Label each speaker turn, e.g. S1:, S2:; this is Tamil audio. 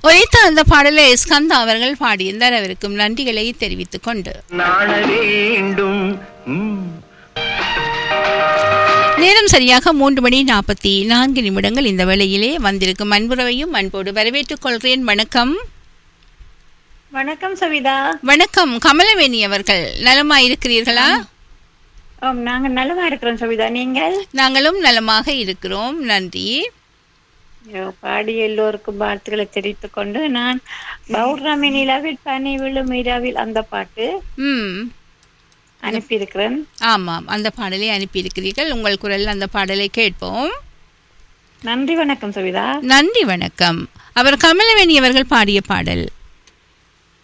S1: ஒலித்த அந்த பாடலை ஸ்கந்தா அவர்கள் பாடியிருந்தார் அவருக்கும் நன்றிகளை தெரிவித்துக் கொண்டு
S2: நாண வேண்டும் ம்.
S1: நேரம் சரியாக மூன்று மணி நாற்பத்தி நான்கு நிமிடங்கள் இந்த வேளையிலே வந்திருக்கும் அன்புறவையும் அன்போடு வரவேற்றுக் கொள்கிறேன் வணக்கம்
S3: வணக்கம் சவிதா
S1: வணக்கம் கமலவேணி அவர்கள் நலமா இருக்கிறீர்களா
S3: ஆம் நாங்க நலமா இருக்கிறோம் சவிதா நீங்கள்
S1: நாங்களும் நலமாக இருக்கிறோம் நன்றி
S3: ஐயோ, பாடி எல்லோருக்கும் வாழ்த்துக்களை தெரிவித்துக் கொண்டு நான் பௌர்ணமி நிலவில் பனி விழும் இரவில் அந்த பாட்டு
S1: ம்
S3: அனுப்பியிருக்கிறேன்
S1: ஆமாம் அந்த பாடலை அனுப்பியிருக்கிறீர்கள் உங்கள் குரல் அந்த பாடலை கேட்போம்
S3: நன்றி வணக்கம் சவிதா
S1: நன்றி வணக்கம் அவர் கமலவேணி அவர்கள் பாடிய பாடல்